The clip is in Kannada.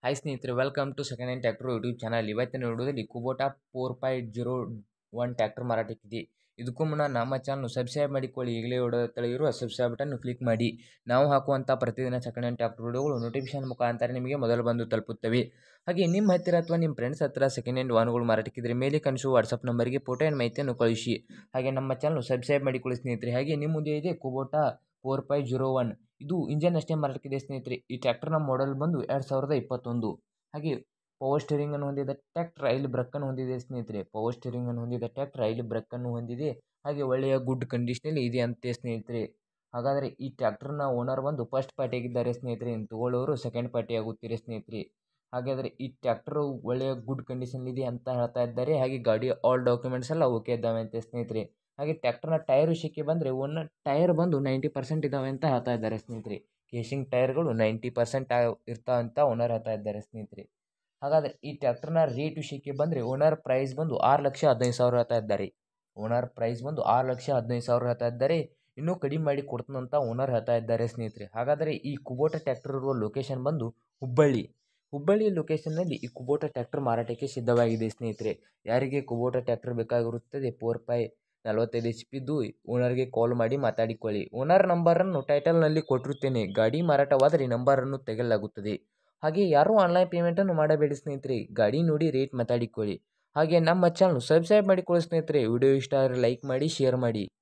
ಹಾಯ್ ಸ್ನೇಹಿತರೆ welcome to second hand tractor YouTube channel ಇವತ್ತಿನ ವಿಡಿಯೋದಲ್ಲಿ Kubota four point zero one tractor ಮಾರಾಟಕ್ಕಿದೆ ಇದಕ್ಕೂ ಮುನ್ನ ನಮ್ಮ ಚಾನಲ್ ಸಬ್ಸ್ಕ್ರೈಬ್ ಮಾಡಿಕೊಳ್ಳಿ ಈಗಲೇ ವಿಡಿಯೋ ತೆಳಗಿರುವ ಸಬ್ಸ್ಕ್ರೈಬ್ ಬಟನ್ ಕ್ಲಿಕ್ ಮಾಡಿ ನಾವು ಹಾಕುವಂಥ ಪ್ರತಿದಿನ ಸೆಕೆಂಡ್ ಹ್ಯಾಂಡ್ ಟ್ಯಾಕ್ಟರ್ ವಿಡಿಯೋಗಳು ನೋಟಿಫಿಕೇಶನ್ ಮುಖಾಂತರ ನಿಮಗೆ ಮೊದಲು ಬಂದು ತಲುಪುತ್ತವೆ ಹಾಗೆ ನಿಮ್ಮ ಹತ್ತಿರ ಅಥವಾ ನಿಮ್ಮ ಫ್ರೆಂಡ್ಸ್ ಹತ್ತಿರ ಸೆಕೆಂಡ್ ಹ್ಯಾಂಡ್ ವಾಹನಗಳು ಮಾರಾಟಕ್ಕಿದ್ರೆ ಮೇಲೆ ಕನಿಸುವ ವಾಟ್ಸಪ್ ನಂಬರ್ಗೆ ಫೋಟೋ ಆ್ಯಂಡ್ ಮಾಹಿತಿಯನ್ನು ಕಳಿಸಿ ಹಾಗೆ ನಮ್ಮ ಚಾನಲ್ ಸಬ್ಸ್ಕ್ರೈಬ್ ಮಾಡಿಕೊಳ್ಳಿ ಸ್ನೇಹಿತರೆ ಹಾಗೆ ನಿಮ್ಮ ಮುಂದೆ ಇದೆ Kubota four five zero one ಇದು ಇಂಜನ್ ಅಷ್ಟೇ ಮಾರಾಟಕ್ಕಿದೆ ಸ್ನೇಹಿತರೆ ಈ ಟ್ರ್ಯಾಕ್ಟರ್ನ ಮಾಡೆಲ್ ಬಂದು ಎರಡು ಸಾವಿರದ ಇಪ್ಪತ್ತೊಂದು ಹಾಗೆ ಪವರ್ ಸ್ಟೇರಿಂಗ್ ಅನ್ನು ಹೊಂದಿದ ಟ್ರ್ಯಾಕ್ಟರ್ ರೈಲ್ ಬ್ರಕ್ಕನ್ನು ಹೊಂದಿದೆ ಸ್ನೇಹಿತರೆ ಪವರ್ ಸ್ಟೇರಿಂಗ್ ಅನ್ನು ಹೊಂದಿದ ಟ್ರ್ಯಾಕ್ಟರ್ ರೈಲ್ ಬ್ರಕ್ಕನ್ನು ಹೊಂದಿದೆ ಹಾಗೆ ಒಳ್ಳೆಯ ಗುಡ್ ಕಂಡೀಷನಲ್ಲಿ ಇದೆ ಅಂತೆ ಸ್ನೇಹಿತರೆ ಹಾಗಾದರೆ ಈ ಟ್ರ್ಯಾಕ್ಟರ್ನ ಓನರ್ ಬಂದು ಫಸ್ಟ್ ಪಾರ್ಟಿಯಾಗಿದ್ದಾರೆ ಸ್ನೇಹಿತರೆ ಇನ್ನು ತಗೊಳ್ಳೋರು ಸೆಕೆಂಡ್ ಪಾರ್ಟಿ ಆಗುತ್ತೀರಿ ಸ್ನೇಹಿತರೆ ಹಾಗಾದರೆ ಈ ಟ್ರ್ಯಾಕ್ಟರು ಒಳ್ಳೆಯ ಗುಡ್ ಕಂಡೀಷನ್ಲಿದೆ ಅಂತ ಹೇಳ್ತಾ ಇದ್ದಾರೆ ಹಾಗೆ ಗಾಡಿ ಆಲ್ ಡಾಕ್ಯುಮೆಂಟ್ಸ್ ಎಲ್ಲ ಓಕೆ ಇದ್ದಾವೆ ಅಂತೆ ಸ್ನೇಹಿತರೆ ಹಾಗೆ ಟ್ರ್ಯಾಕ್ಟರ್ನ ಟೈರ್ ವಿಷಯಕ್ಕೆ ಬಂದರೆ ಒನ್ ಟೈರ್ ಬಂದು ನೈಂಟಿ ಪರ್ಸೆಂಟ್ ಇದ್ದಾವೆ ಅಂತ ಹೇಳ್ತಾ ಇದ್ದಾರೆ ಸ್ನೇಹಿತರೆ ಕೇಶಿಂಗ್ ಟೈರ್ಗಳು ನೈಂಟಿ ಪರ್ಸೆಂಟ್ ಇರ್ತಾವೆ ಅಂತ ಓನರ್ ಹೇಳ್ತಾ ಇದ್ದಾರೆ ಸ್ನೇಹಿತರೆ ಹಾಗಾದರೆ ಈ ಟ್ರ್ಯಾಕ್ಟರ್ನ ರೇಟ್ ವಿಷಯಕ್ಕೆ ಬಂದರೆ ಓನರ್ ಪ್ರೈಸ್ ಬಂದು ಆರು ಲಕ್ಷ ಹದಿನೈದು ಸಾವಿರ ಹೇಳ್ತಾ ಇದ್ದಾರೆ ಓನರ್ ಪ್ರೈಸ್ ಬಂದು ಆರು ಲಕ್ಷ ಹದಿನೈದು ಸಾವಿರ ಹೇಳ್ತಾ ಇದ್ದಾರೆ ಇನ್ನೂ ಕಡಿಮೆ ಮಾಡಿ ಕೊಡ್ತಾನಂತ ಓನರ್ ಹೇಳ್ತಾ ಇದ್ದಾರೆ ಸ್ನೇಹಿತರೆ ಹಾಗಾದರೆ ಈ ಕುಬೋಟ ಟ್ರ್ಯಾಕ್ಟರ್ ಇರುವ ಲೊಕೇಶನ್ ಬಂದು ಹುಬ್ಬಳ್ಳಿ ಹುಬ್ಬಳ್ಳಿ ಲೊಕೇಶನ್ನಲ್ಲಿ ಈ ಕುಬೋಟ ಟ್ರ್ಯಾಕ್ಟರ್ ಮಾರಾಟಕ್ಕೆ ಸಿದ್ಧವಾಗಿದೆ ಸ್ನೇಹಿತರೆ ಯಾರಿಗೆ ಕುಬೋಟ ಟ್ರ್ಯಾಕ್ಟರ್ ಬೇಕಾಗಿರುತ್ತದೆ ಫೋರ್ ಫೈ ನಲವತ್ತೈದು ಎಚ್ ಪಿದು ಓನರ್ಗೆ ಕಾಲ್ ಮಾಡಿ ಮಾತಾಡಿಕೊಳ್ಳಿ ಓನರ್ ನಂಬರನ್ನು ಟೈಟಲ್ನಲ್ಲಿ ಕೊಟ್ಟಿರುತ್ತೇನೆ ಗಾಡಿ ಮಾರಾಟವಾದರೆ ನಂಬರನ್ನು ತೆಗೆಯಲಾಗುತ್ತದೆ ಹಾಗೆ ಯಾರೂ ಆನ್ಲೈನ್ ಪೇಮೆಂಟನ್ನು ಮಾಡಬೇಡಿ ಸ್ನೇಹಿತರೆ ಗಾಡಿ ನೋಡಿ ರೇಟ್ ಮಾತಾಡಿಕೊಳ್ಳಿ ಹಾಗೆ ನಮ್ಮ ಚಾನಲ್ ಸಬ್ಸ್ಕ್ರೈಬ್ ಮಾಡಿಕೊಳ್ಳಿ ಸ್ನೇಹಿತರೆ ವಿಡಿಯೋ ಇಷ್ಟ ಆದರೆ ಲೈಕ್ ಮಾಡಿ ಶೇರ್ ಮಾಡಿ